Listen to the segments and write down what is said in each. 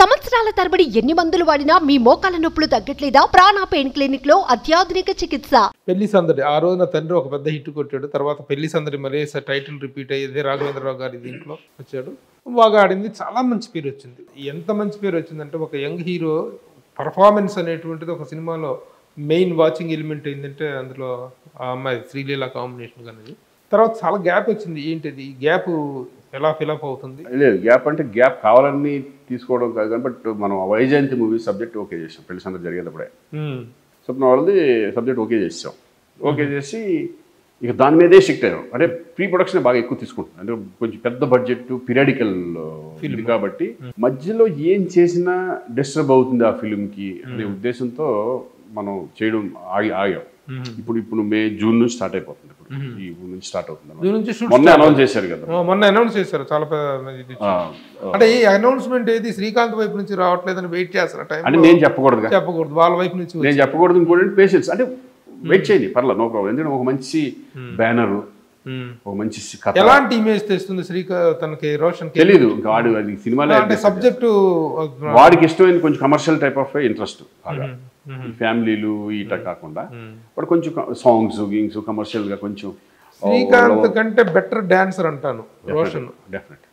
సంవత్సరాల తరబడి ఎన్ని మందులు వాడినా మీ మోకాల నొప్పులు తగ్గట్లేదా ప్రాణ పెయిన్ క్లినిక్ లో అత్యాధునిక చికిత్స పెళ్లి సందడి ఆ రోజున తండ్రి ఒక పెద్ద హిట్ కొట్టాడు తర్వాత పెళ్లి సందడి మరీ టైటిల్ రిపీట్ అయ్యేది రాఘవేంద్రరావు గారి దీంట్లో వచ్చాడు బాగా ఆడింది చాలా మంచి పేరు వచ్చింది ఎంత మంచి పేరు వచ్చిందంటే ఒక యంగ్ హీరో పర్ఫార్మెన్స్ అనేటువంటిది ఒక సినిమాలో మెయిన్ వాచింగ్ ఎలిమెంట్ ఏంటంటే అందులో ఆ అమ్మాయి శ్రీలీల కాంబినేషన్ అనేది తర్వాత చాలా గ్యాప్ వచ్చింది ఏంటిది ఈ గ్యాప్ ఎలా ఫిలప్ అవుతుంది లేదు గ్యాప్ అంటే గ్యాప్ కావాలని తీసుకోవడం కాదు కానీ బట్ మనం ఆ వైజయంతి మూవీ సబ్జెక్ట్ ఓకే చేసాం పెళ్లి సందర్భం జరిగేటప్పుడే స్వప్న వాళ్ళది సబ్జెక్ట్ ఓకే చేసాం ఓకే చేసి ఇక దాని మీదే షిఫ్ట్ అయ్యాం అంటే ప్రీ ప్రొడక్షన్ బాగా ఎక్కువ తీసుకుంటుంది అంటే కొంచెం పెద్ద బడ్జెట్ పీరియాడికల్ ఫిల్మ్ కాబట్టి మధ్యలో ఏం చేసినా డిస్టర్బ్ అవుతుంది ఆ ఫిల్మ్కి అనే ఉద్దేశంతో మనం చేయడం ఆగి ఆగాం ఇప్పుడు ఇప్పుడు మే జూన్ నుంచి స్టార్ట్ అయిపోతుంది ఇప్పుడు ఈ ఊరు నుంచి స్టార్ట్ అవుతుంది దీని నుంచి షూట్ మొన్న అనౌన్స్ చేశారు కదా ఆ, మొన్న అనౌన్స్ చేశారు చాలా పెద్ద ఇది ఆ, అంటే ఈ అనౌన్స్మెంట్ ఏది శ్రీకాంత్ వైపు నుంచి రావట్లేదని వెయిట్ చేస్తున్న టైం అంటే నేను చెప్పకూడదుగా చెప్పకూడదు వాళ్ళ వైపు నుంచి వచ్చి- నేను చెప్పకూడదు ఇంకోటి పేషెన్స్ అంటే వెయిట్ చేయండి పర్లేదు నో ప్రాబ్లం ఎందుకంటే ఒక మంచి బ్యానర్ మ్మ్. ఒక మంచి కథ ఎలాంటి ఇమేజ్ తెస్తుంది శ్రీకా తనకి రోషన్ కి? తెలీదు ఇంకా వాడు అది సినిమాలో అంటే సబ్జెక్టు వాడికి ఇష్టమైన కొంచెం కమర్షియల్ టైప్ ఆఫ్ ఇంట్రెస్ట్ బాగా ఈ ఫ్యామిలీలు ఈట కాకుండా వాడు కొంచెం సాంగ్స్ గింగ్స్ కమర్షియల్ గా కొంచెం శ్రీకాంత్ కంటే బెటర్ డాన్సర్ అంటాను రోషన్ డెఫినెట్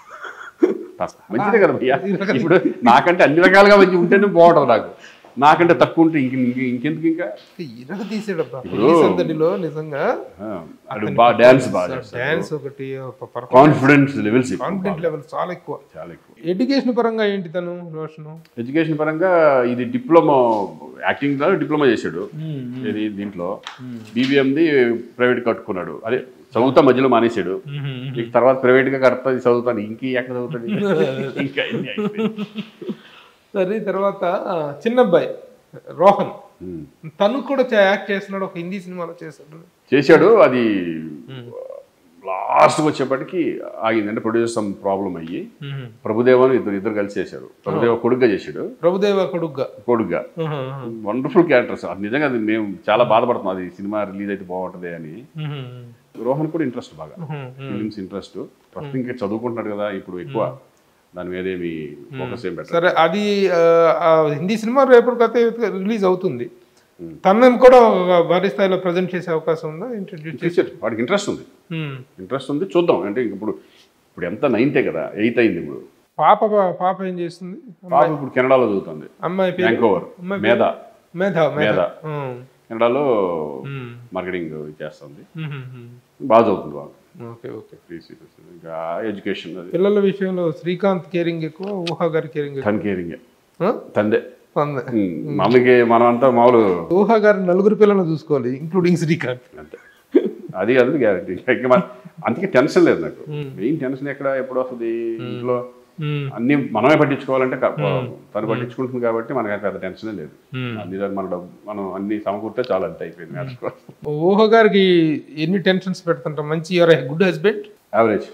మంచిదే కదా భయ్యా ఇప్పుడు నాకంటే అన్ని రకాలుగా మంచి ఉంటేనే బాగుంటుంది నాకు నాకంటే తక్కువ ఉంటే ఇంక ఇంక- ఇంకెందుకు ఇంకా ఇరగ తీసాడబ్బా ఇప్పుడు- ఈ సందడిలో నిజంగా ఆ, వాడు బాగా డాన్స్ బాగా చేస్తాడు డాన్స్ ఒకటి కాన్ఫిడెన్స్ లెవెల్స్ కాన్ఫిడెంట్ లెవెల్ చాలా ఎక్కువ చాలా ఎక్కువ ఎడ్యుకేషన్ పరంగా ఏంటి తను రోషన్ ఎడ్యుకేషన్ పరంగా ఇది డిప్లొమా యాక్టింగ్ ద్వారా డిప్లొమా చేశాడు ఇది దీంట్లో బీబీఎంది ప్రైవేట్ కట్టుకున్నాడు అదే చదువుతా మధ్యలో మానేశాడు ఇక తర్వాత ప్రైవేట్ గా కడతా చదువుతాను ఇంక ఎక్కడ చదువుతాడు ఇంకా ఎన్ని అయిపోయింది. సరే తర్వాత ఆ, చిన్నబ్బాయి రోహన్ ఉమ్. తను కూడా యాక్ట్ చేస్తున్నాడు ఒక హిందీ సినిమాలో చేశాడు చేశాడు అది లాస్ట్ వచ్చేప్పటికి ఆగింది అంటే ప్రొడ్యూసర్ సమ్ ప్రాబ్లం అయ్యి ప్రభుదేవన్ ఇద్దరు ఇద్దరు కలిసి చేశారు ప్రభుదేవ కొడుగ్గా చేశాడు ప్రభుదేవ కొడుగ్గా కొడుగ్గా వండర్ఫుల్ క్యారెక్టర్స్ అది నిజంగా అది మేము చాలా బాధపడుతున్నాం అది సినిమా రిలీజ్ అయితే బాగుంటుంది అని రోహన్ కూడా ఇంట్రెస్ట్ బాగా ఫిలిమ్స్ ఇంట్రెస్ట్ ఫస్ట్ ఇంకా చదువుకుంటున్నాడు కదా ఇప్పుడు ఎక్కువ దాని మీద ఏమి ఫోకస్ ఏం పెట్టారు సరే అది ఆ, ఆ హిందీ సినిమా రేపటికైతే రిలీజ్ అవుతుంది తనని కూడా ఒక భారీ స్థాయిలో ప్రజెంట్ చేసే అవకాశం ఉందా ఇంట్రడ్యూస్ చేసి చేశారు వాడికి ఇంట్రెస్ట్ ఉంది ఇంట్రెస్ట్ ఉంది చూద్దాం అంటే ఇంక ఇప్పుడు ఇప్పుడు ఎంత నైన్తే కదా ఎయిత్ అయింది ఇప్పుడు పాప పాప ఏం చేస్తుంది పాప ఇప్పుడు కెనడాలో చదువుతుంది అమ్మాయి పేరు బ్యాంకోవర్ అమ్మాయి మేధ మేధ మేధ మేధ. ఉమ్. కెనడాలో ఉమ్. మార్కెటింగ్ చేస్తుంది ఉమ్, ఉమ్, ఉమ్. బాగా చదువుతుంది బాగా ఓకే ఓకే త్రీ సీరియస్ ఇంకా ఎడ్యుకేషన్ అది పిల్లల విషయంలో శ్రీకాంత్ కేరింగ్ ఎక్కువ ఊహా గారి కేరింగ్ ఎక్కువ తన కేరింగ్ ఆ? తందే అందే. ఉమ్, మనకి మనం అంతా మామూలు ఊహా గారి నలుగురు పిల్లలను చూసుకోవాలి ఇంక్లూడింగ్ శ్రీకాంత్ అంతే అది కాదు గ్యారంటీ ఇంకా మన- అందుకే టెన్షన్ లేదు నాకు మెయిన్ టెన్షన్ ఎక్కడ ఎప్పుడు వస్తుంది ఇంట్లో ఉమ్, అన్ని మనమే పట్టించుకోవాలంటే క- తను పట్టించుకుంటుంది కాబట్టి మనకి పెద్ద టెన్షనే లేదు ఉమ్. అన్ని దాన్ని మన డబ్బు మనం అన్ని సమకూర్తే చాలా అంతే అయిపోయింది నేర్చుకోవాలి ఊహ గారికి ఎన్ని టెన్షన్స్ పెడుతుంటాం మంచి your good husband average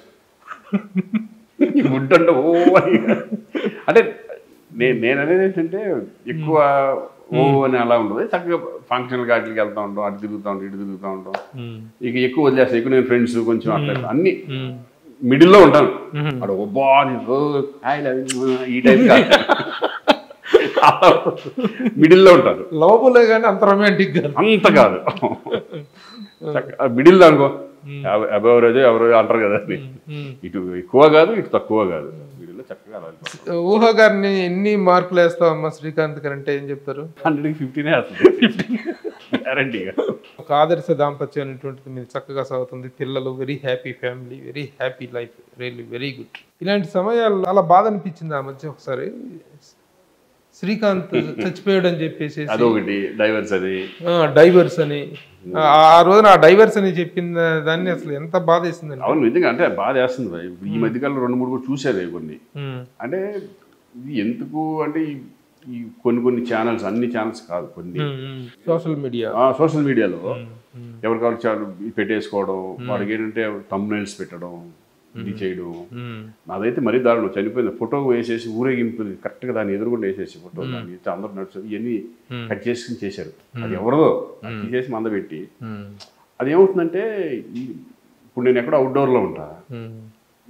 good అంటే ఓ అని అంటే నేను నేను అనేది ఏంటంటే ఎక్కువ ఓ అని అలా ఉండదు చక్కగా ఫంక్షన్ వాటికి వెళ్తా ఉంటాం అటు తిరుగుతూ ఉంటాం ఇటు తిరుగుతూ ఉంటాం ఇక ఎక్కువ వదిలేస్తాను ఎక్కువ నేను ఫ్రెండ్స్ కొంచెం అట్లా అన్ని మిడిల్లో ఉంటాను అక్కడ ఒబ్బా అని, ఓ, హాయ్ లవ్ యూ, ఈ టైప్ మిడిల్లో ఉంటారు లవబులే కానీ అంత రొమాంటిక్ గా అంత కాదు మిడిల్ అనుకో అబెవరేజ్ ఎవరో అంటారు కదా అని ఇటు ఎక్కువ కాదు ఇటు తక్కువ కాదు మిడిల్లో చక్కగా అలా వెళ్ళిపోతాం ఊహ గారిని ఎన్ని మార్కులు వేస్తావు అమ్మా శ్రీకాంత్ గారు అంటే ఏం చెప్తారు హండ్రెడ్కి ఫిఫ్టీనే వస్తుంది గ్యారంటీగా ఒక ఆదర్శ దాంపత్యం అనేటువంటిది మీరు చక్కగా సాగుతుంది పిల్లలు very happy family very happy life really very good ఇలాంటి సమయాలు అలా బాధ అనిపించింది ఆ మధ్య ఒకసారి శ్రీకాంత్ చచ్చిపోయాడు అని చెప్పేసి అదొకటి డైవర్స్ అది డైవర్స్ అని ఆ ఆ రోజున ఆ డైవర్స్ అని చెప్పిన దాన్ని అసలు ఎంత బాధ వేసిందండి అవును నిజంగా అంటే బాధ వేస్తుంది భయ్. ఇప్పుడు ఈ మధ్యకాలంలో రెండు మూడు కూడా చూసేది కొన్ని అంటే ఇది ఎందుకు అంటే ఈ- ఈ కొన్ని కొన్ని ఛానల్స్ అన్ని ఛానల్స్ కాదు కొన్ని సోషల్ మీడియా సోషల్ మీడియాలో ఎవరికావాలి చాలు పెట్టేసుకోవడం వాడికి ఏంటంటే తమ్నైల్స్ పెట్టడం ఇది చేయడం నాదైతే మరీ దారుణం చనిపోయింది ఫోటో వేసేసి ఊరేగింపు కరెక్ట్గా దాన్ని ఎదురుగుండా వేసేసి ఫోటో దాన్ని ఇట్లా అందరూ నడుచు ఇవన్నీ కట్ చేసుకుని చేశారు అది ఎవరిదో అది తీసేసి మందబెట్టి అది ఏమవుతుందంటే ఈ- ఇప్పుడు నేను ఎక్కడో అవుట్డోర్లో ఉంటా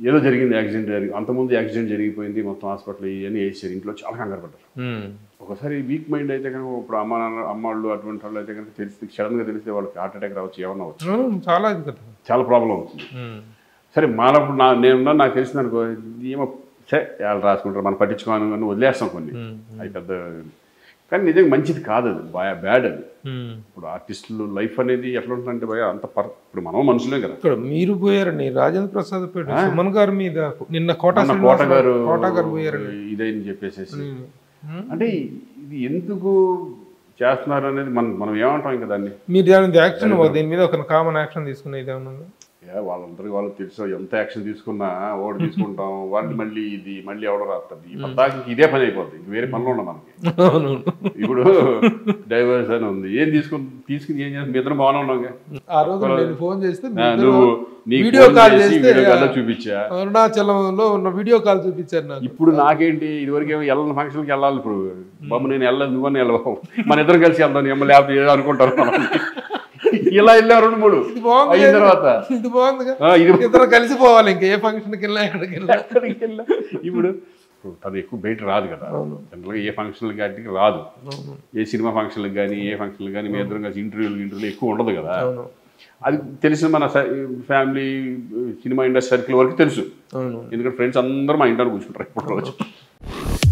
ఏదో జరిగింది యాక్సిడెంట్ జరిగి అంతకుముందు యాక్సిడెంట్ జరిగిపోయింది మొత్తం హాస్పిటల్ ఇవన్నీ వేసారు ఇంట్లో చాలా కంగారు పడ్డారు ఒకసారి వీక్ మైండ్ అయితే కనుక ఇప్పుడు అమ్మ నాన్న అమ్మాళ్ళు అటువంటి వాళ్ళు అయితే కనుక తెలిసి సడన్గా తెలిస్తే వాళ్ళకి హార్ట్ అటాక్ రావచ్చు ఏమన్నా అవచ్చు అవును, చాలా ఇది కదా చాలా ప్రాబ్లం అవుతుంది సరే మానప్పుడు నా నేనున్నా నాకు తెలిసింది అనుకో ఏమో సరే వాళ్ళు రాసుకుంటారు మనం పట్టించుకోను అని వదిలేస్తాం కొన్ని అది పెద్ద కానీ నిజంగా మంచిది కాదు అది బాగా బ్యాడ్ అది ఇప్పుడు ఆర్టిస్టులు లైఫ్ అనేది ఎట్లా ఉంటుందంటే భయ అంత పర్ ఇప్పుడు మనం మనుషులే కదా ఇక్కడ మీరు పోయారండి రాజేంద్ర ప్రసాద్ పేట సుమన్ గారి మీద నిన్న కోట మన కోట గారు కోట గారు పోయారండి ఇదని చెప్పేసేసి అంటే ఇది ఎందుకు చేస్తున్నారు అనేది మనం మనం ఏమంటాం ఇంకా దాన్ని మీరు దాని యాక్షన్ దీని మీద ఒక కామన్ యాక్షన్ తీసుకునే ఇది ఏమన్నా ఉందా? ఏ వాళ్ళందరికీ వాళ్ళకి తెలుసు ఎంత యాక్షన్ తీసుకున్నా ఓడి తీసుకుంటాం వాడిని మళ్ళీ ఇది మళ్ళీ ఎవడో రాస్తుంది ఈ పద్దాకి ఇదే పని అయిపోద్ది ఇంక వేరే పనులు ఉండవు మనకి అవునవును ఇప్పుడు డైవర్స్ అని ఉంది ఏం తీసుకుని తీసుకుని ఏం చేస్తుంది మీ ఇద్దరం బాగానే ఉన్నాం ఆ రోజు నేను ఫోన్ చేస్తే మీ ఇద్దరు నువ్వు నీకు వీడియో ఫోన్ కాల్ చేసి చేస్తే వీడియో కాల్లో చూపించా అరుణాచలంలో ఉన్న వీడియో కాల్ చూపించారు నాకు ఇప్పుడు నాకేంటి ఇదివరకు ఏమో వెళ్ళని ఫంక్షన్కి వెళ్ళాలి ఇప్పుడు బాబు నేను వెళ్ళదు నువ్వని వెళ్ళవు మన ఇద్దరం కలిసి వెళ్దాం ఏమో లేకపోతే ఏదో అనుకుంటారు మనం. ఇలా వెళ్ళాం రెండు మూడు ఇది బాగుంది అయిన తర్వాత ఇది బాగుందిగా ఆ, ఇది ఇద్దరు కలిసిపోవాలి ఇంకా ఏ ఫంక్షన్కి వెళ్ళినా ఎక్కడికి వెళ్ళినా ఎక్కడికి వెళ్ళా ఇప్పుడు ఇప్పుడు తను ఎక్కువ బయట రాదు కదా జనరల్గా ఏ ఫంక్షన్లు కానీ రాదు ఏ సినిమా ఫంక్షన్లకు కానీ ఏ ఫంక్షన్లు కానీ మీ ఇద్దరం కలిసి ఇంటర్వ్యూలు ఇంటర్వ్యూలు ఎక్కువ ఉండదు కదా అవును అది తెలిసిన మన ఫ్యామిలీ సినిమా ఇండస్ట్రీ సర్కిల్ వరకు తెలుసు అవును ఎందుకంటే ఫ్రెండ్స్ అందరూ మా ఇంట్లో కూర్చుంటారు ఇప్పుడు రోజు